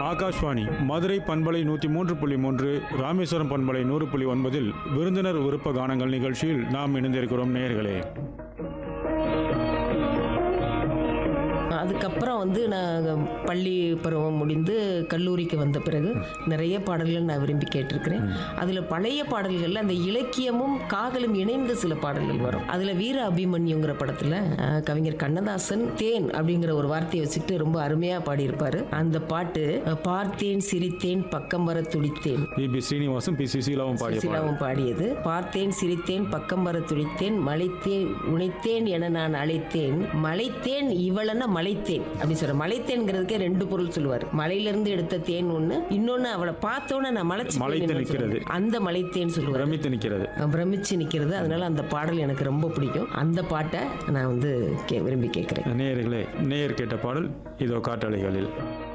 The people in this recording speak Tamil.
ஆகாஷ்வாணி மதுரை பண்பலை நூற்றி மூன்று புள்ளி மூன்று ராமேஸ்வரம் பண்பலை நூறு புள்ளி ஒன்பதில் விருந்தினர் விருப்ப கானங்கள் நிகழ்ச்சியில் நாம் இணைந்திருக்கிறோம் நேயர்களே அதுக்கப்புறம் வந்து நான் பள்ளி பருவம் முடிந்து கல்லூரிக்கு வந்த பிறகு நிறைய பாடல்கள் நான் விரும்பி கேட்டிருக்கிறேன் அதில் பழைய பாடல்களில் அந்த இலக்கியமும் காதலும் இணைந்த சில பாடல்கள் வரும் அதில் வீர அபிமன்யுங்கிற படத்தில் அஹ், கவிஞர் கண்ணதாசன் தேன் அப்படிங்கிற ஒரு வார்த்தையை வச்சுக்கிட்டு ரொம்ப அருமையாக பாடியிருப்பாரு அந்த பாட்டு அஹ், பார்த்தேன் சிரித்தேன் பக்கம் வர துடித்தேன் பி பி ஸ்ரீனிவாசும் பி சுசீலாவும் பாடிய பாடல் சுசிலாவும் பாடியது பார்த்தேன் சிரித்தேன் பக்கம் வர துடித்தேன் மலைத்தேன் உனைத்தேன் என நான் அழைத்தேன் மலைத்தேன் இவளன மலைத்தேன் அப்படி சொல்ற மலைத்தேன்ங்கிறதுக்கே ரெண்டு பொருள் சொல்லுவார் மலையிலிருந்து எடுத்த தேன் ஒண்ணு இன்னொன்னு அவளை பார்த்தோன்னே நான் மலைச்சு மலைத்து போய் நிக்கிறது. சொல்லுவாரு. அந்த மலைத்தேன் சொல்லுவார் பிரமித்து நிற்கிறது பிரமிச்சு நிக்கிறது அதனால அந்த பாடல் எனக்கு ரொம்ப பிடிக்கும் அந்த பாட்டை நான் வந்து கே- விரும்பி கேட்கிறேன் நேயர்களே நேயர் கேட்ட பாடல் இதோ காற்றலைகளில்